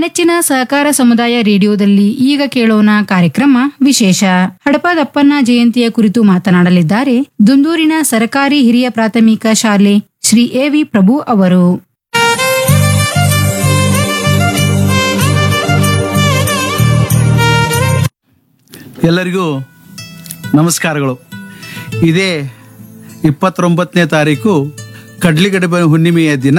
ನೆಚ್ಚಿನ ಸಹಕಾರ ಸಮುದಾಯ ರೇಡಿಯೋದಲ್ಲಿ ಈಗ ಕೇಳೋಣ ಕಾರ್ಯಕ್ರಮ ವಿಶೇಷ ಹಡಪದಪ್ಪನ ಜಯಂತಿಯ ಕುರಿತು ಮಾತನಾಡಲಿದ್ದಾರೆ ದುಂದೂರಿನ ಸರಕಾರಿ ಹಿರಿಯ ಪ್ರಾಥಮಿಕ ಶಾಲೆ ಶ್ರೀ ಎ ವಿ ಪ್ರಭು ಅವರು ಎಲ್ಲರಿಗೂ ನಮಸ್ಕಾರಗಳು ಇದೇ ಇಪ್ಪತ್ತೊಂಬತ್ತನೇ ತಾರೀಕು ಕಡ್ಲಿಗಡಬ ಹುಣ್ಣಿಮೆಯ ದಿನ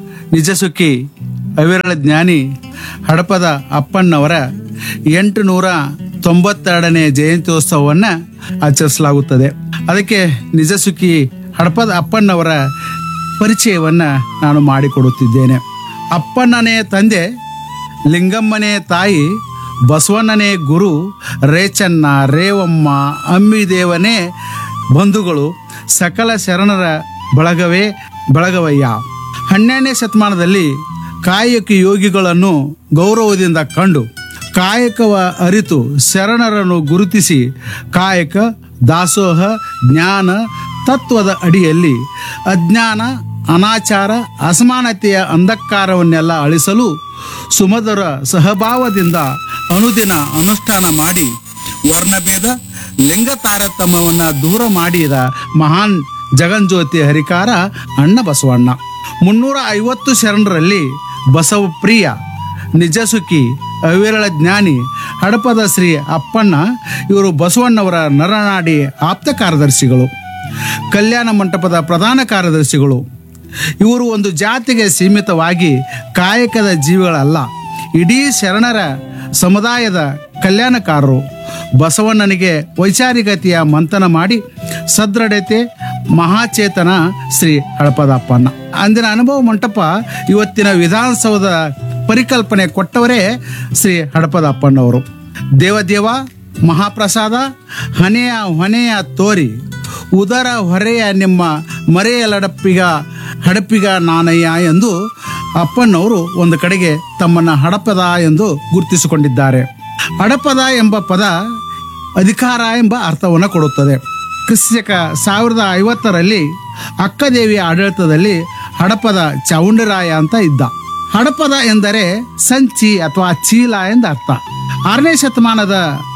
ನಿಜಸುಖಿ ಅವಿರಳ ಜ್ಞಾನಿ ಹಡಪದ ಅಪ್ಪಣ್ಣವರ ಎಂಟು ನೂರ ತೊಂಬತ್ತೆರಡನೇ ಜಯಂತ್ಯೋತ್ಸವವನ್ನು ಆಚರಿಸಲಾಗುತ್ತದೆ ಅದಕ್ಕೆ ನಿಜಸುಖಿ ಹಡಪದ ಅಪ್ಪಣ್ಣವರ ಪರಿಚಯವನ್ನು ನಾನು ಮಾಡಿಕೊಡುತ್ತಿದ್ದೇನೆ ಅಪ್ಪಣ್ಣನೇ ತಂದೆ ಲಿಂಗಮ್ಮನೇ ತಾಯಿ ಬಸವಣ್ಣನೇ ಗುರು ರೇಚನ್ನ ರೇವಮ್ಮ ಅಮ್ಮಿದೇವನೇ ಬಂಧುಗಳು ಸಕಲ ಶರಣರ ಬಳಗವೇ ಬಳಗವಯ್ಯ ಹನ್ನೆರಡನೇ ಶತಮಾನದಲ್ಲಿ ಕಾಯಕ ಯೋಗಿಗಳನ್ನು ಗೌರವದಿಂದ ಕಂಡು ಕಾಯಕವ ಅರಿತು ಶರಣರನ್ನು ಗುರುತಿಸಿ ಕಾಯಕ ದಾಸೋಹ ಜ್ಞಾನ ತತ್ವದ ಅಡಿಯಲ್ಲಿ ಅಜ್ಞಾನ ಅನಾಚಾರ ಅಸಮಾನತೆಯ ಅಂಧಕಾರವನ್ನೆಲ್ಲ ಅಳಿಸಲು ಸುಮಧುರ ಸಹಭಾವದಿಂದ ಅನುದಿನ ಅನುಷ್ಠಾನ ಮಾಡಿ ವರ್ಣಭೇದ ಲಿಂಗ ತಾರತಮ್ಯವನ್ನು ದೂರ ಮಾಡಿದ ಮಹಾನ್ ಜಗಂಜ್ಯೋತಿ ಹರಿಕಾರ ಅಣ್ಣ ಬಸವಣ್ಣ ಮುನ್ನೂರ ಐವತ್ತು ಶರಣರಲ್ಲಿ ಬಸವಪ್ರಿಯ ನಿಜಸುಖಿ ಅವಿರಳ ಜ್ಞಾನಿ ಹಡಪದ ಶ್ರೀ ಅಪ್ಪಣ್ಣ ಇವರು ಬಸವಣ್ಣವರ ನರನಾಡಿ ಆಪ್ತ ಕಾರ್ಯದರ್ಶಿಗಳು ಕಲ್ಯಾಣ ಮಂಟಪದ ಪ್ರಧಾನ ಕಾರ್ಯದರ್ಶಿಗಳು ಇವರು ಒಂದು ಜಾತಿಗೆ ಸೀಮಿತವಾಗಿ ಕಾಯಕದ ಜೀವಿಗಳಲ್ಲ ಇಡೀ ಶರಣರ ಸಮುದಾಯದ ಕಲ್ಯಾಣಕಾರರು ಬಸವಣ್ಣನಿಗೆ ವೈಚಾರಿಕತೆಯ ಮಂಥನ ಮಾಡಿ ಸದೃಢತೆ ಮಹಾಚೇತನ ಶ್ರೀ ಹಳಪದಪ್ಪಣ್ಣ ಅಂದಿನ ಅನುಭವ ಮಂಟಪ ಇವತ್ತಿನ ವಿಧಾನಸೌಧದ ಪರಿಕಲ್ಪನೆ ಕೊಟ್ಟವರೇ ಶ್ರೀ ಹಡಪದಪ್ಪಣ್ಣವರು ದೇವದೇವ ಮಹಾಪ್ರಸಾದ ಹನೆಯ ಹೊನೆಯ ತೋರಿ ಉದರ ಹೊರೆಯ ನಿಮ್ಮ ಮರೆಯಲಡಪ್ಪಿಗ ಹಡಪಿಗ ನಾನಯ್ಯ ಎಂದು ಅಪ್ಪನವರು ಒಂದು ಕಡೆಗೆ ತಮ್ಮನ್ನ ಹಡಪದ ಎಂದು ಗುರುತಿಸಿಕೊಂಡಿದ್ದಾರೆ ಹಡಪದ ಎಂಬ ಪದ ಅಧಿಕಾರ ಎಂಬ ಅರ್ಥವನ್ನು ಕೊಡುತ್ತದೆ ಕ್ರಿಸ್ತಕ ಸಾವಿರದ ಐವತ್ತರಲ್ಲಿ ಅಕ್ಕದೇವಿಯ ಆಡಳಿತದಲ್ಲಿ ಹಡಪದ ಚಾವುಂಡರಾಯ ಅಂತ ಇದ್ದ ಹಡಪದ ಎಂದರೆ ಸಂಚಿ ಅಥವಾ ಚೀಲ ಎಂದ ಅರ್ಥ ಆರನೇ ಶತಮಾನದ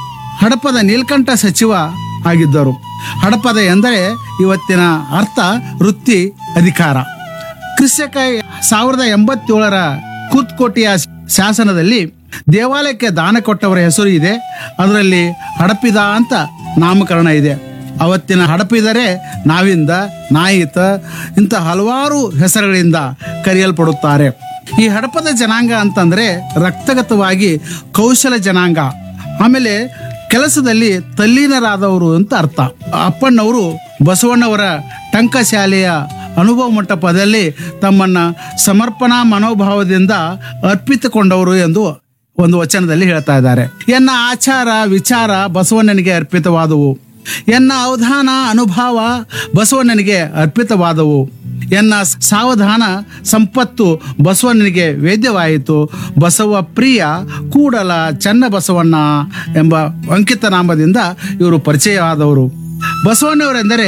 ಹಡಪದ ನೀಲ್ಕಂಠ ಸಚಿವ ಆಗಿದ್ದರು ಹಡಪದ ಎಂದರೆ ಇವತ್ತಿನ ಅರ್ಥ ವೃತ್ತಿ ಅಧಿಕಾರ ಕ್ರಿಸ್ತಕ ಸಾವಿರದ ಎಂಬತ್ತೇಳರ ಕೂತ್ಕೋಟೆಯ ಶಾಸನದಲ್ಲಿ ದೇವಾಲಯಕ್ಕೆ ದಾನ ಕೊಟ್ಟವರ ಹೆಸರು ಇದೆ ಅದರಲ್ಲಿ ಹಡಪಿದ ಅಂತ ನಾಮಕರಣ ಇದೆ ಅವತ್ತಿನ ಹಡಪಿದರೆ ನಾವಿಂದ ನಾಯಿತ ಇಂಥ ಹಲವಾರು ಹೆಸರುಗಳಿಂದ ಕರೆಯಲ್ಪಡುತ್ತಾರೆ ಈ ಹಡಪದ ಜನಾಂಗ ಅಂತಂದ್ರೆ ರಕ್ತಗತವಾಗಿ ಕೌಶಲ ಜನಾಂಗ ಆಮೇಲೆ ಕೆಲಸದಲ್ಲಿ ತಲ್ಲೀನರಾದವರು ಅಂತ ಅರ್ಥ ಅಪ್ಪಣ್ಣವರು ಬಸವಣ್ಣವರ ಟಂಕಶಾಲೆಯ ಅನುಭವ ಮಂಟಪದಲ್ಲಿ ತಮ್ಮನ್ನ ಸಮರ್ಪಣಾ ಮನೋಭಾವದಿಂದ ಅರ್ಪಿತಕೊಂಡವರು ಎಂದು ಒಂದು ವಚನದಲ್ಲಿ ಹೇಳ್ತಾ ಇದ್ದಾರೆ ಎನ್ನ ಆಚಾರ ವಿಚಾರ ಬಸವಣ್ಣನಿಗೆ ಅರ್ಪಿತವಾದವು ಎನ್ನ ಅವಧಾನ ಅನುಭವ ಬಸವಣ್ಣನಿಗೆ ಅರ್ಪಿತವಾದವು ಎನ್ನ ಸಾವಧಾನ ಸಂಪತ್ತು ಬಸವಣ್ಣನಿಗೆ ವೇದ್ಯವಾಯಿತು ಬಸವ ಪ್ರಿಯ ಕೂಡಲ ಚನ್ನ ಬಸವಣ್ಣ ಎಂಬ ಅಂಕಿತ ನಾಮದಿಂದ ಇವರು ಪರಿಚಯವಾದವರು ಬಸವಣ್ಣವರೆಂದರೆ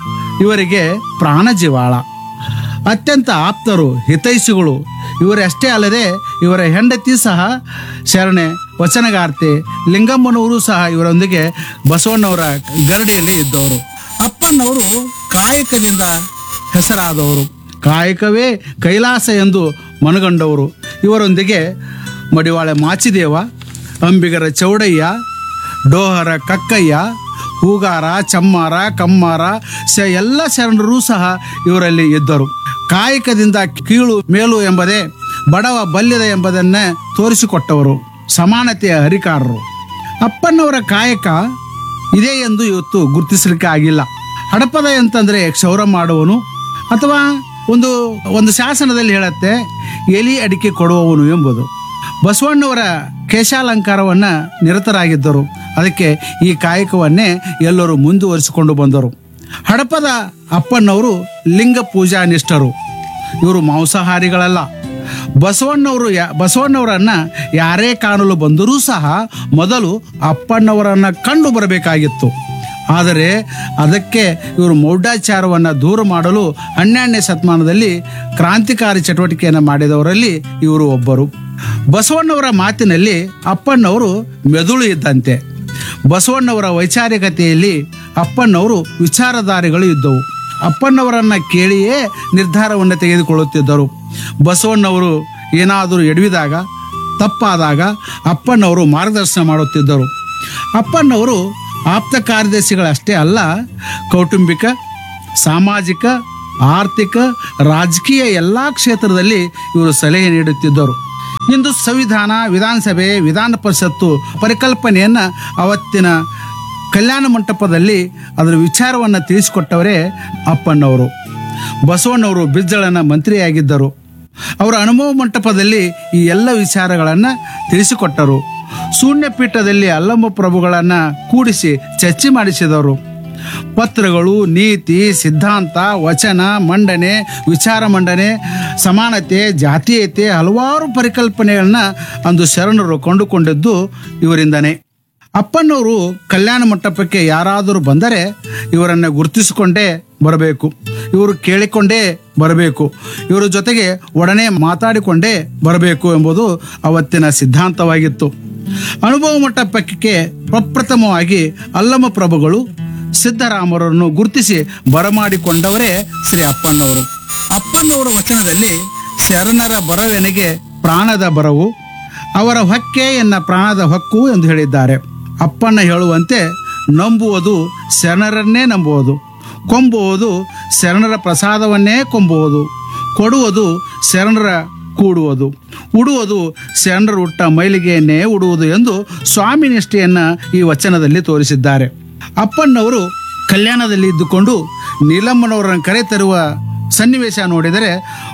ಇವರಿಗೆ ಪ್ರಾಣಜೀವಾಳ ಅತ್ಯಂತ ಆಪ್ತರು ಹಿತೈಷಿಗಳು ಇವರಷ್ಟೇ ಅಲ್ಲದೆ ಇವರ ಹೆಂಡತಿ ಸಹ ಶರಣೆ ವಚನಗಾರ್ತಿ ಲಿಂಗಮ್ಮನವರು ಸಹ ಇವರೊಂದಿಗೆ ಬಸವಣ್ಣವರ ಗರಡಿಯಲ್ಲಿ ಇದ್ದವರು ಅಪ್ಪಣ್ಣವರು ಕಾಯಕದಿಂದ ಹೆಸರಾದವರು ಕಾಯಕವೇ ಕೈಲಾಸ ಎಂದು ಮನಗಂಡವರು ಇವರೊಂದಿಗೆ ಮಡಿವಾಳೆ ಮಾಚಿದೇವ ಅಂಬಿಗರ ಚೌಡಯ್ಯ ಡೋಹರ ಕಕ್ಕಯ್ಯ ಹೂಗಾರ ಚಮ್ಮಾರ ಕಮ್ಮಾರ ಸ ಎಲ್ಲ ಶರಣರು ಸಹ ಇವರಲ್ಲಿ ಇದ್ದರು ಕಾಯಕದಿಂದ ಕೀಳು ಮೇಲು ಎಂಬುದೇ ಬಡವ ಬಲ್ಯದ ಎಂಬುದನ್ನೇ ತೋರಿಸಿಕೊಟ್ಟವರು ಸಮಾನತೆಯ ಹರಿಕಾರರು ಅಪ್ಪನವರ ಕಾಯಕ ಇದೆ ಎಂದು ಇವತ್ತು ಗುರುತಿಸಲಿಕ್ಕೆ ಆಗಿಲ್ಲ ಹಡಪದ ಅಂತಂದ್ರೆ ಕ್ಷೌರ ಮಾಡುವನು ಅಥವಾ ಒಂದು ಒಂದು ಶಾಸನದಲ್ಲಿ ಹೇಳುತ್ತೆ ಎಲಿ ಅಡಿಕೆ ಕೊಡುವವನು ಎಂಬುದು ಬಸವಣ್ಣವರ ಕೇಶಾಲಂಕಾರವನ್ನ ನಿರತರಾಗಿದ್ದರು ಅದಕ್ಕೆ ಈ ಕಾಯಕವನ್ನೇ ಎಲ್ಲರೂ ಮುಂದುವರಿಸಿಕೊಂಡು ಬಂದರು ಹಡಪದ ಅಪ್ಪಣ್ಣವರು ಲಿಂಗ ಪೂಜಾ ನಿಷ್ಠರು ಇವರು ಮಾಂಸಾಹಾರಿಗಳಲ್ಲ ಬಸವಣ್ಣವರು ಯಾ ಬಸವಣ್ಣವರನ್ನ ಯಾರೇ ಕಾಣಲು ಬಂದರೂ ಸಹ ಮೊದಲು ಅಪ್ಪಣ್ಣವರನ್ನ ಕಂಡು ಬರಬೇಕಾಗಿತ್ತು ಆದರೆ ಅದಕ್ಕೆ ಇವರು ಮೌಢಾಚಾರವನ್ನು ದೂರ ಮಾಡಲು ಹನ್ನೆರಡನೇ ಶತಮಾನದಲ್ಲಿ ಕ್ರಾಂತಿಕಾರಿ ಚಟುವಟಿಕೆಯನ್ನು ಮಾಡಿದವರಲ್ಲಿ ಇವರು ಒಬ್ಬರು ಬಸವಣ್ಣವರ ಮಾತಿನಲ್ಲಿ ಅಪ್ಪಣ್ಣವರು ಮೆದುಳು ಇದ್ದಂತೆ ಬಸವಣ್ಣವರ ವೈಚಾರಿಕತೆಯಲ್ಲಿ ಅಪ್ಪಣ್ಣವರು ವಿಚಾರಧಾರೆಗಳು ಇದ್ದವು ಅಪ್ಪಣ್ಣವರನ್ನ ಕೇಳಿಯೇ ನಿರ್ಧಾರವನ್ನು ತೆಗೆದುಕೊಳ್ಳುತ್ತಿದ್ದರು ಬಸವಣ್ಣವರು ಏನಾದರೂ ಎಡವಿದಾಗ ತಪ್ಪಾದಾಗ ಅಪ್ಪಣ್ಣವರು ಮಾರ್ಗದರ್ಶನ ಮಾಡುತ್ತಿದ್ದರು ಅಪ್ಪಣ್ಣವರು ಆಪ್ತ ಕಾರ್ಯದರ್ಶಿಗಳಷ್ಟೇ ಅಲ್ಲ ಕೌಟುಂಬಿಕ ಸಾಮಾಜಿಕ ಆರ್ಥಿಕ ರಾಜಕೀಯ ಎಲ್ಲ ಕ್ಷೇತ್ರದಲ್ಲಿ ಇವರು ಸಲಹೆ ನೀಡುತ್ತಿದ್ದರು ಇಂದು ಸಂವಿಧಾನ ವಿಧಾನಸಭೆ ವಿಧಾನ ಪರಿಷತ್ತು ಪರಿಕಲ್ಪನೆಯನ್ನ ಅವತ್ತಿನ ಕಲ್ಯಾಣ ಮಂಟಪದಲ್ಲಿ ಅದರ ವಿಚಾರವನ್ನು ತಿಳಿಸಿಕೊಟ್ಟವರೇ ಅಪ್ಪಣ್ಣವರು ಬಸವಣ್ಣವರು ಬಿಜ್ಜಳನ ಮಂತ್ರಿಯಾಗಿದ್ದರು ಅವರ ಅನುಭವ ಮಂಟಪದಲ್ಲಿ ಈ ಎಲ್ಲ ವಿಚಾರಗಳನ್ನು ತಿಳಿಸಿಕೊಟ್ಟರು ಶೂನ್ಯ ಪೀಠದಲ್ಲಿ ಅಲ್ಲಮ್ಮ ಪ್ರಭುಗಳನ್ನು ಕೂಡಿಸಿ ಚರ್ಚೆ ಮಾಡಿಸಿದವರು ಪತ್ರಗಳು ನೀತಿ ಸಿದ್ಧಾಂತ ವಚನ ಮಂಡನೆ ವಿಚಾರ ಮಂಡನೆ ಸಮಾನತೆ ಜಾತೀಯತೆ ಹಲವಾರು ಪರಿಕಲ್ಪನೆಗಳನ್ನ ಅಂದು ಶರಣರು ಕೊಂಡುಕೊಂಡಿದ್ದು ಇವರಿಂದನೇ ಅಪ್ಪನವರು ಕಲ್ಯಾಣ ಮಂಟಪಕ್ಕೆ ಯಾರಾದರೂ ಬಂದರೆ ಇವರನ್ನು ಗುರುತಿಸಿಕೊಂಡೇ ಬರಬೇಕು ಇವರು ಕೇಳಿಕೊಂಡೇ ಬರಬೇಕು ಇವರ ಜೊತೆಗೆ ಒಡನೆ ಮಾತಾಡಿಕೊಂಡೇ ಬರಬೇಕು ಎಂಬುದು ಅವತ್ತಿನ ಸಿದ್ಧಾಂತವಾಗಿತ್ತು ಅನುಭವ ಮಂಟಪಕ್ಕೆ ಪ್ರಪ್ರಥಮವಾಗಿ ಅಲ್ಲಮ ಪ್ರಭುಗಳು ಸಿದ್ದರಾಮರನ್ನು ಗುರುತಿಸಿ ಬರಮಾಡಿಕೊಂಡವರೇ ಶ್ರೀ ಅಪ್ಪಣ್ಣವರು ಅಪ್ಪಣ್ಣವರ ವಚನದಲ್ಲಿ ಶರಣರ ಬರವೆನೆಗೆ ಪ್ರಾಣದ ಬರವು ಅವರ ಹೊಕ್ಕೆ ಎನ್ನ ಪ್ರಾಣದ ಹೊಕ್ಕು ಎಂದು ಹೇಳಿದ್ದಾರೆ ಅಪ್ಪಣ್ಣ ಹೇಳುವಂತೆ ನಂಬುವುದು ಶರಣರನ್ನೇ ನಂಬುವುದು ಕೊಂಬುವುದು ಶರಣರ ಪ್ರಸಾದವನ್ನೇ ಕೊಂಬುವುದು ಕೊಡುವುದು ಶರಣರ ಕೂಡುವುದು ಉಡುವುದು ಶರಣರು ಉಟ್ಟ ಮೈಲಿಗೆಯನ್ನೇ ಉಡುವುದು ಎಂದು ಸ್ವಾಮಿ ನಿಷ್ಠೆಯನ್ನ ಈ ವಚನದಲ್ಲಿ ತೋರಿಸಿದ್ದಾರೆ ಅಪ್ಪಣ್ಣವರು ಕಲ್ಯಾಣದಲ್ಲಿ ಇದ್ದುಕೊಂಡು ನೀಲಮ್ಮನವರನ್ನು ಕರೆತರುವ ಸನ್ನಿವೇಶ ನೋಡಿದರೆ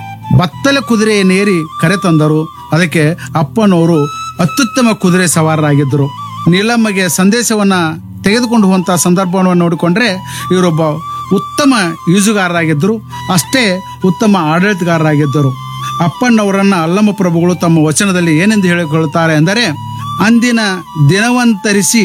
ಬತ್ತಲ ಕುದುರೆಯನ್ನೇರಿ ಕರೆತಂದರು ಅದಕ್ಕೆ ಅಪ್ಪನವರು ಅತ್ಯುತ್ತಮ ಕುದುರೆ ಸವಾರರಾಗಿದ್ದರು ನೀಲಮ್ಮಗೆ ಸಂದೇಶವನ್ನ ತೆಗೆದುಕೊಂಡು ಹೋಗುವಂತಹ ಸಂದರ್ಭವನ್ನು ನೋಡಿಕೊಂಡ್ರೆ ಇವರೊಬ್ಬ ಉತ್ತಮ ಈಜುಗಾರರಾಗಿದ್ದರು ಅಷ್ಟೇ ಉತ್ತಮ ಆಡಳಿತಗಾರರಾಗಿದ್ದರು ಅಪ್ಪಣ್ಣವರನ್ನ ಅಲ್ಲಮ್ಮ ಪ್ರಭುಗಳು ತಮ್ಮ ವಚನದಲ್ಲಿ ಏನೆಂದು ಹೇಳಿಕೊಳ್ಳುತ್ತಾರೆ ಎಂದರೆ ಅಂದಿನ ದಿನವಂತರಿಸಿ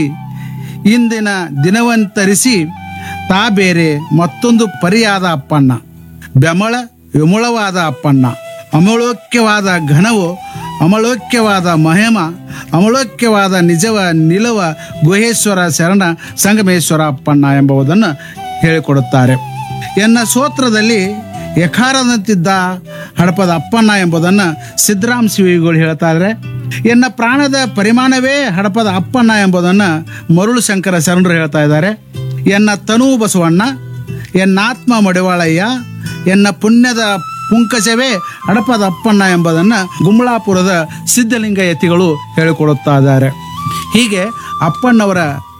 ಇಂದಿನ ದಿನವಂತರಿಸಿ ತಾ ಬೇರೆ ಮತ್ತೊಂದು ಪರಿಯಾದ ಅಪ್ಪಣ್ಣ ಬೆಮಳ ವಿಮುಳವಾದ ಅಪ್ಪಣ್ಣ ಅಮಳೋಕ್ಯವಾದ ಘನವು ಅಮಳೋಕ್ಯವಾದ ಮಹಿಮ ಅಮಳೋಕ್ಯವಾದ ನಿಜವ ನಿಲವ ಗುಹೇಶ್ವರ ಶರಣ ಸಂಗಮೇಶ್ವರ ಅಪ್ಪಣ್ಣ ಎಂಬುದನ್ನು ಹೇಳಿಕೊಡುತ್ತಾರೆ ಎನ್ನ ಸೂತ್ರದಲ್ಲಿ ಯಖಾರದಂತಿದ್ದ ಹಡಪದ ಅಪ್ಪಣ್ಣ ಎಂಬುದನ್ನು ಸಿದ್ದರಾಮ್ ಶಿವಿಗಳು ಹೇಳ್ತಾ ಇದ್ದಾರೆ ಎನ್ನ ಪ್ರಾಣದ ಪರಿಮಾಣವೇ ಹಡಪದ ಅಪ್ಪಣ್ಣ ಎಂಬುದನ್ನು ಮರುಳು ಶಂಕರ ಶರಣರು ಹೇಳ್ತಾ ಇದ್ದಾರೆ ಎನ್ನ ತನು ಬಸವಣ್ಣ ಎನ್ನಾತ್ಮ ಮಡಿವಾಳಯ್ಯ ಎನ್ನ ಪುಣ್ಯದ ಪುಂಕಸವೇ ಹಡಪದ ಅಪ್ಪಣ್ಣ ಎಂಬುದನ್ನು ಗುಂಬಳಾಪುರದ ಸಿದ್ಧಲಿಂಗ ಯತಿಗಳು ಹೇಳಿಕೊಡುತ್ತಾ ಇದ್ದಾರೆ ಹೀಗೆ ಅಪ್ಪಣ್ಣವರ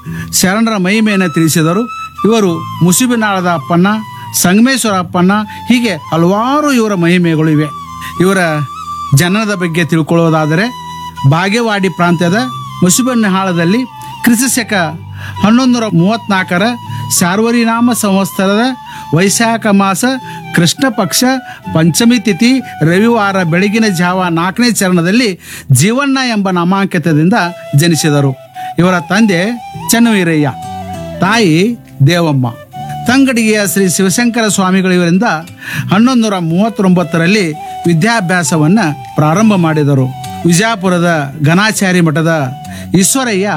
ಶರಣರ ಮಹಿಮೆಯನ್ನು ತಿಳಿಸಿದರು ಇವರು ಮುಸುಬಿನಾಳದ ಅಪ್ಪಣ್ಣ ಸಂಗಮೇಶ್ವರ ಅಪ್ಪಣ್ಣ ಹೀಗೆ ಹಲವಾರು ಇವರ ಮಹಿಮೆಗಳು ಇವೆ ಇವರ ಜನನದ ಬಗ್ಗೆ ತಿಳ್ಕೊಳ್ಳೋದಾದರೆ ಬಾಗೇವಾಡಿ ಪ್ರಾಂತ್ಯದ ಮುಸುಬನಹಾಳದಲ್ಲಿ ಕ್ರಿಸ್ತಶಕ ಹನ್ನೊಂದರ ಮೂವತ್ನಾಲ್ಕರ ಸಾರ್ವರಿನಾಮ ಸಂವತ್ಸರದ ವೈಶಾಖ ಮಾಸ ಕೃಷ್ಣ ಪಕ್ಷ ಪಂಚಮಿ ತಿಥಿ ರವಿವಾರ ಬೆಳಗಿನ ಜಾವ ನಾಲ್ಕನೇ ಚರಣದಲ್ಲಿ ಜೀವಣ್ಣ ಎಂಬ ನಾಮಾಂಕಿತದಿಂದ ಜನಿಸಿದರು ಇವರ ತಂದೆ ಚನ್ನವೀರಯ್ಯ ತಾಯಿ ದೇವಮ್ಮ ತಂಗಡಿಗೆಯ ಶ್ರೀ ಶಿವಶಂಕರ ಸ್ವಾಮಿಗಳು ಇವರಿಂದ ಹನ್ನೊಂದು ನೂರ ಮೂವತ್ತೊಂಬತ್ತರಲ್ಲಿ ವಿದ್ಯಾಭ್ಯಾಸವನ್ನು ಪ್ರಾರಂಭ ಮಾಡಿದರು ವಿಜಯಪುರದ ಘನಾಚಾರಿ ಮಠದ ಈಶ್ವರಯ್ಯ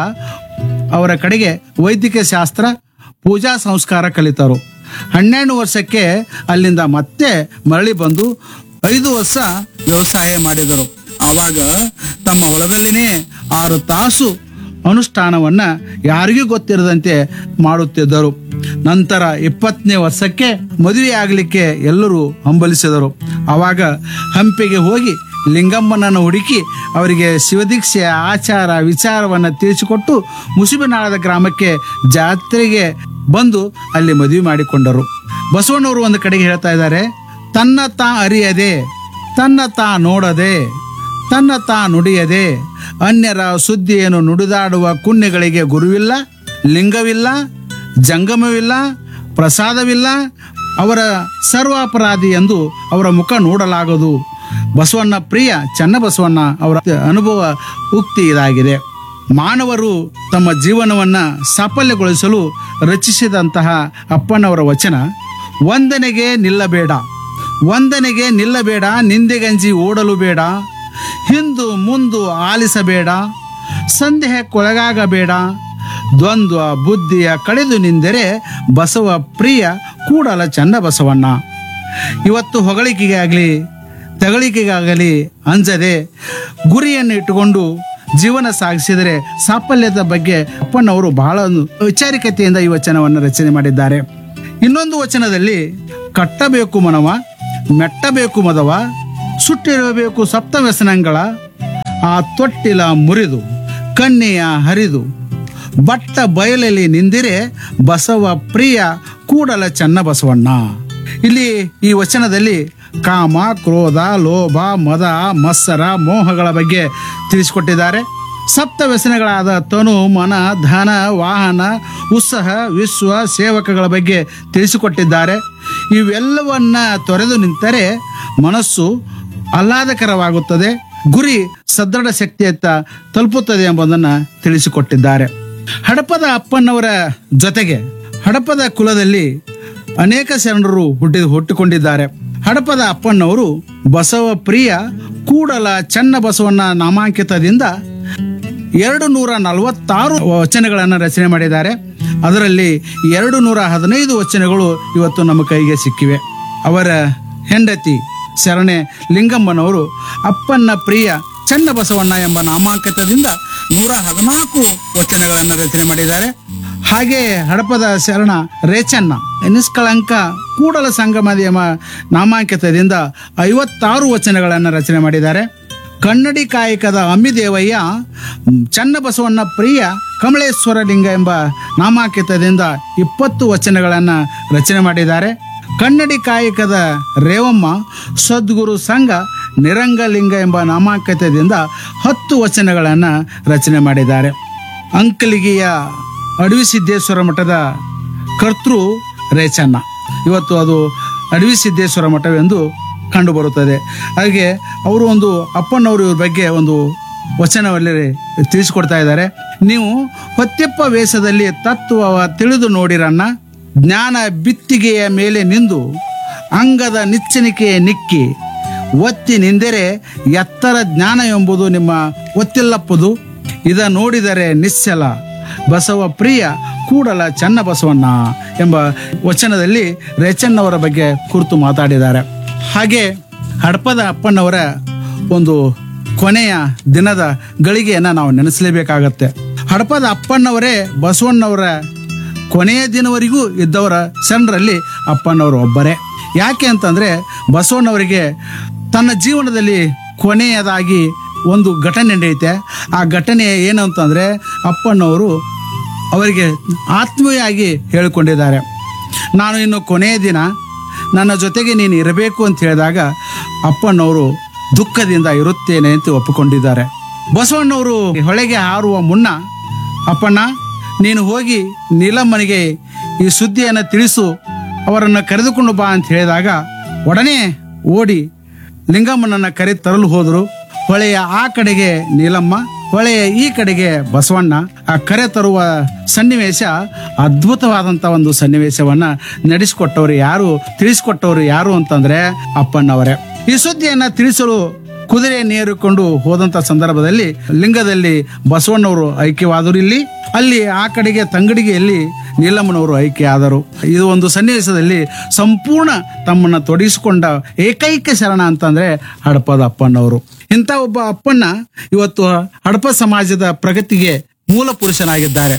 ಅವರ ಕಡೆಗೆ ವೈದ್ಯಕೀಯ ಶಾಸ್ತ್ರ ಪೂಜಾ ಸಂಸ್ಕಾರ ಕಲಿತರು ಹನ್ನೆರಡು ವರ್ಷಕ್ಕೆ ಅಲ್ಲಿಂದ ಮತ್ತೆ ಮರಳಿ ಬಂದು ಐದು ವರ್ಷ ವ್ಯವಸಾಯ ಮಾಡಿದರು ಆವಾಗ ತಮ್ಮ ಹೊಲದಲ್ಲಿನೇ ಆರು ತಾಸು ಅನುಷ್ಠಾನವನ್ನ ಯಾರಿಗೂ ಗೊತ್ತಿರದಂತೆ ಮಾಡುತ್ತಿದ್ದರು ನಂತರ ಇಪ್ಪತ್ತನೇ ವರ್ಷಕ್ಕೆ ಮದುವೆ ಆಗಲಿಕ್ಕೆ ಎಲ್ಲರೂ ಹಂಬಲಿಸಿದರು ಆವಾಗ ಹಂಪಿಗೆ ಹೋಗಿ ಲಿಂಗಮ್ಮನನ್ನು ಹುಡುಕಿ ಅವರಿಗೆ ಶಿವದೀಕ್ಷೆಯ ಆಚಾರ ವಿಚಾರವನ್ನು ತಿಳಿಸಿಕೊಟ್ಟು ಮುಸುಬಿನಾಳದ ಗ್ರಾಮಕ್ಕೆ ಜಾತ್ರೆಗೆ ಬಂದು ಅಲ್ಲಿ ಮದುವೆ ಮಾಡಿಕೊಂಡರು ಬಸವಣ್ಣವರು ಒಂದು ಕಡೆಗೆ ಹೇಳ್ತಾ ಇದ್ದಾರೆ ತನ್ನ ತಾ ಅರಿಯದೆ ತನ್ನ ತಾ ನೋಡದೆ ತನ್ನ ತಾ ನುಡಿಯದೆ ಅನ್ಯರ ಸುದ್ದಿಯನ್ನು ನುಡಿದಾಡುವ ಕುಣ್ಯಗಳಿಗೆ ಗುರುವಿಲ್ಲ ಲಿಂಗವಿಲ್ಲ ಜಂಗಮವಿಲ್ಲ ಪ್ರಸಾದವಿಲ್ಲ ಅವರ ಸರ್ವಾಪರಾಧಿ ಎಂದು ಅವರ ಮುಖ ನೋಡಲಾಗದು ಬಸವಣ್ಣ ಪ್ರಿಯ ಚನ್ನಬಸವಣ್ಣ ಅವರ ಅನುಭವ ಉಕ್ತಿ ಇದಾಗಿದೆ ಮಾನವರು ತಮ್ಮ ಜೀವನವನ್ನ ಸಾಫಲ್ಯಗೊಳಿಸಲು ರಚಿಸಿದಂತಹ ಅಪ್ಪನವರ ವಚನ ವಂದನೆಗೆ ನಿಲ್ಲಬೇಡ ವಂದನೆಗೆ ನಿಲ್ಲಬೇಡ ನಿಂದೆಗಂಜಿ ಓಡಲು ಬೇಡ ಹಿಂದು ಮುಂದು ಆಲಿಸಬೇಡ ಸಂದೇಹಕ್ಕೊಳಗಾಗಬೇಡ ದ್ವಂದ್ವ ಬುದ್ಧಿಯ ಕಳೆದು ನಿಂದರೆ ಬಸವ ಪ್ರಿಯ ಕೂಡಲ ಚನ್ನ ಬಸವಣ್ಣ ಇವತ್ತು ಹೊಗಳಿಕೆಗಾಗಲಿ ತಗಳಿಕೆಗಾಗಲಿ ಅಂಜದೆ ಗುರಿಯನ್ನು ಇಟ್ಟುಕೊಂಡು ಜೀವನ ಸಾಗಿಸಿದರೆ ಸಾಫಲ್ಯದ ಬಗ್ಗೆ ಅಪ್ಪನವರು ಬಹಳ ಒಂದು ವಿಚಾರಿಕತೆಯಿಂದ ಈ ವಚನವನ್ನು ರಚನೆ ಮಾಡಿದ್ದಾರೆ ಇನ್ನೊಂದು ವಚನದಲ್ಲಿ ಕಟ್ಟಬೇಕು ಮನವ ಮೆಟ್ಟಬೇಕು ಮದವ ಸುಟ್ಟಿರಬೇಕು ಸಪ್ತ ವ್ಯಸನಗಳ ಆ ತೊಟ್ಟಿಲ ಮುರಿದು ಕನ್ನೆಯ ಹರಿದು ಬಟ್ಟ ಬಯಲಲ್ಲಿ ನಿಂದಿರೆ ಬಸವ ಪ್ರಿಯ ಕೂಡಲ ಚನ್ನ ಬಸವಣ್ಣ ಇಲ್ಲಿ ಈ ವಚನದಲ್ಲಿ ಕಾಮ ಕ್ರೋಧ ಲೋಭ ಮದ ಮತ್ಸರ ಮೋಹಗಳ ಬಗ್ಗೆ ತಿಳಿಸಿಕೊಟ್ಟಿದ್ದಾರೆ ಸಪ್ತ ವ್ಯಸನಗಳಾದ ತನು ಮನ ಧನ ವಾಹನ ಉತ್ಸಾಹ ವಿಶ್ವ ಸೇವಕಗಳ ಬಗ್ಗೆ ತಿಳಿಸಿಕೊಟ್ಟಿದ್ದಾರೆ ಇವೆಲ್ಲವನ್ನ ತೊರೆದು ನಿಂತರೆ ಮನಸ್ಸು ಆಹ್ಲಾದಕರವಾಗುತ್ತದೆ ಗುರಿ ಸದೃಢ ಶಕ್ತಿಯತ್ತ ತಲುಪುತ್ತದೆ ಎಂಬುದನ್ನು ತಿಳಿಸಿಕೊಟ್ಟಿದ್ದಾರೆ ಹಡಪದ ಅಪ್ಪನವರ ಜೊತೆಗೆ ಹಡಪದ ಕುಲದಲ್ಲಿ ಅನೇಕ ಶರಣರು ಹುಟ್ಟಿ ಹುಟ್ಟಿಕೊಂಡಿದ್ದಾರೆ ಹಡಪದ ಅಪ್ಪನವರು ಬಸವ ಪ್ರಿಯ ಕೂಡಲ ಚನ್ನ ಬಸವಣ್ಣ ನಾಮಾಂಕಿತದಿಂದ ಎರಡು ನೂರ ನಲವತ್ತಾರು ವಚನಗಳನ್ನು ರಚನೆ ಮಾಡಿದ್ದಾರೆ ಅದರಲ್ಲಿ ಎರಡು ನೂರ ಹದಿನೈದು ವಚನಗಳು ಇವತ್ತು ನಮ್ಮ ಕೈಗೆ ಸಿಕ್ಕಿವೆ ಅವರ ಹೆಂಡತಿ ಶರಣೆ ಲಿಂಗಮ್ಮನವರು ಅಪ್ಪನ್ನ ಪ್ರಿಯ ಚನ್ನ ಬಸವಣ್ಣ ಎಂಬ ನಾಮಾಂಕಿತದಿಂದ ನೂರ ಹದಿನಾಲ್ಕು ವಚನಗಳನ್ನು ರಚನೆ ಮಾಡಿದ್ದಾರೆ ಹಾಗೆ ಹಡಪದ ಶರಣ ರೇಚನ್ನ ನಿಷ್ಕಳಂಕ ಕೂಡಲ ಸಂಗಮದ ಎಂಬ ನಾಮಾಂಕಿತದಿಂದ ಐವತ್ತಾರು ವಚನಗಳನ್ನು ರಚನೆ ಮಾಡಿದ್ದಾರೆ ಕನ್ನಡಿ ಕಾಯಕದ ಅಮ್ಮಿದೇವಯ್ಯ ಚನ್ನಬಸವಣ್ಣ ಪ್ರಿಯ ಕಮಲೇಶ್ವರ ಲಿಂಗ ಎಂಬ ನಾಮಾಂಕಿತದಿಂದ ಇಪ್ಪತ್ತು ವಚನಗಳನ್ನು ರಚನೆ ಮಾಡಿದ್ದಾರೆ ಕನ್ನಡಿ ಕಾಯಕದ ರೇವಮ್ಮ ಸದ್ಗುರು ಸಂಘ ನಿರಂಗಲಿಂಗ ಎಂಬ ನಾಮಾಂಕಿತದಿಂದ ಹತ್ತು ವಚನಗಳನ್ನು ರಚನೆ ಮಾಡಿದ್ದಾರೆ ಅಂಕಲಿಗೆಯ ಅಡವಿ ಸಿದ್ದೇಶ್ವರ ಮಠದ ಕರ್ತೃ ರೇಚನ್ನ ಇವತ್ತು ಅದು ಅಡವಿ ಸಿದ್ದೇಶ್ವರ ಮಠವೆಂದು ಕಂಡುಬರುತ್ತದೆ ಹಾಗೆ ಅವರು ಒಂದು ಅಪ್ಪನವರು ಇವ್ರ ಬಗ್ಗೆ ಒಂದು ವಚನದಲ್ಲಿ ತಿಳಿಸಿಕೊಡ್ತಾ ಇದ್ದಾರೆ ನೀವು ಹೊತ್ತೆಪ್ಪ ವೇಷದಲ್ಲಿ ತತ್ವವ ತಿಳಿದು ನೋಡಿರನ್ನ ಜ್ಞಾನ ಬಿತ್ತಿಗೆಯ ಮೇಲೆ ನಿಂದು ಅಂಗದ ನಿಚ್ಚಣಿಕೆಯ ನಿಕ್ಕಿ ಒತ್ತಿ ನಿಂದರೆ ಎತ್ತರ ಜ್ಞಾನ ಎಂಬುದು ನಿಮ್ಮ ಒತ್ತಿಲ್ಲಪ್ಪದು ಇದ ನೋಡಿದರೆ ನಿಶ್ಚಲ ಬಸವ ಪ್ರಿಯ ಕೂಡಲ ಚನ್ನ ಬಸವಣ್ಣ ಎಂಬ ವಚನದಲ್ಲಿ ರೇಚನ್ನವರ ಬಗ್ಗೆ ಕುರಿತು ಮಾತಾಡಿದ್ದಾರೆ ಹಾಗೆ ಹಡಪದ ಅಪ್ಪನವರ ಒಂದು ಕೊನೆಯ ದಿನದ ಗಳಿಗೆಯನ್ನು ನಾವು ನೆನೆಸಲೇಬೇಕಾಗತ್ತೆ ಹಡಪದ ಅಪ್ಪಣ್ಣವರೇ ಬಸವಣ್ಣವರ ಕೊನೆಯ ದಿನವರೆಗೂ ಇದ್ದವರ ಶರಣರಲ್ಲಿ ಅಪ್ಪನವರು ಒಬ್ಬರೇ ಯಾಕೆ ಅಂತಂದ್ರೆ ಬಸವಣ್ಣವರಿಗೆ ತನ್ನ ಜೀವನದಲ್ಲಿ ಕೊನೆಯದಾಗಿ ಒಂದು ಘಟನೆ ನಡೆಯುತ್ತೆ ಆ ಘಟನೆ ಏನು ಅಂತಂದ್ರೆ ಅಪ್ಪಣ್ಣವರು ಅವರಿಗೆ ಆತ್ಮೀಯಾಗಿ ಹೇಳಿಕೊಂಡಿದ್ದಾರೆ ನಾನು ಇನ್ನು ಕೊನೆಯ ದಿನ ನನ್ನ ಜೊತೆಗೆ ನೀನು ಇರಬೇಕು ಅಂತ ಹೇಳಿದಾಗ ಅಪ್ಪಣ್ಣವರು ದುಃಖದಿಂದ ಇರುತ್ತೇನೆ ಅಂತ ಒಪ್ಪಿಕೊಂಡಿದ್ದಾರೆ ಬಸವಣ್ಣವರು ಹೊಳೆಗೆ ಹಾರುವ ಮುನ್ನ ಅಪ್ಪಣ್ಣ ನೀನು ಹೋಗಿ ನೀಲಮ್ಮನಿಗೆ ಈ ಸುದ್ದಿಯನ್ನು ತಿಳಿಸು ಅವರನ್ನು ಕರೆದುಕೊಂಡು ಬಾ ಅಂತ ಹೇಳಿದಾಗ ಒಡನೆ ಓಡಿ ಲಿಂಗಮ್ಮನನ್ನ ಕರೆ ತರಲು ಹೋದರು ಹೊಳೆಯ ಆ ಕಡೆಗೆ ನೀಲಮ್ಮ ಹೊಳೆಯ ಈ ಕಡೆಗೆ ಬಸವಣ್ಣ ಆ ಕರೆ ತರುವ ಸನ್ನಿವೇಶ ಅದ್ಭುತವಾದಂಥ ಒಂದು ಸನ್ನಿವೇಶವನ್ನ ನಡೆಸಿಕೊಟ್ಟವರು ಯಾರು ತಿಳಿಸಿಕೊಟ್ಟವರು ಯಾರು ಅಂತಂದ್ರೆ ಅಪ್ಪಣ್ಣವರೇ ಈ ಸುದ್ದಿಯನ್ನ ತಿಳಿಸಲು ಕುದುರೆ ನೇರಿಕೊಂಡು ಹೋದಂತ ಸಂದರ್ಭದಲ್ಲಿ ಲಿಂಗದಲ್ಲಿ ಬಸವಣ್ಣವರು ಐಕ್ಯವಾದರು ಇಲ್ಲಿ ಅಲ್ಲಿ ಆ ಕಡೆಗೆ ತಂಗಡಿಗೆಯಲ್ಲಿ ನೀಲಮ್ಮನವರು ಐಕ್ಯ ಆದರು ಇದು ಒಂದು ಸನ್ನಿವೇಶದಲ್ಲಿ ಸಂಪೂರ್ಣ ತಮ್ಮನ್ನ ತೊಡಗಿಸಿಕೊಂಡ ಏಕೈಕ ಶರಣ ಅಂತಂದ್ರೆ ಹಡಪದ ಅಪ್ಪಣ್ಣವರು ಇಂಥ ಒಬ್ಬ ಅಪ್ಪಣ್ಣ ಇವತ್ತು ಹಡಪ ಸಮಾಜದ ಪ್ರಗತಿಗೆ ಮೂಲ ಪುರುಷನಾಗಿದ್ದಾರೆ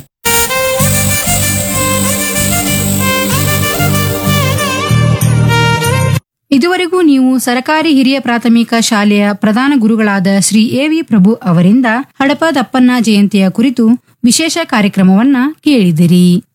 ಇದುವರೆಗೂ ನೀವು ಸರಕಾರಿ ಹಿರಿಯ ಪ್ರಾಥಮಿಕ ಶಾಲೆಯ ಪ್ರಧಾನ ಗುರುಗಳಾದ ಶ್ರೀ ಎವಿ ಪ್ರಭು ಅವರಿಂದ ಹಡಪ ದಪ್ಪನ್ನ ಜಯಂತಿಯ ಕುರಿತು ವಿಶೇಷ ಕಾರ್ಯಕ್ರಮವನ್ನ ಕೇಳಿದಿರಿ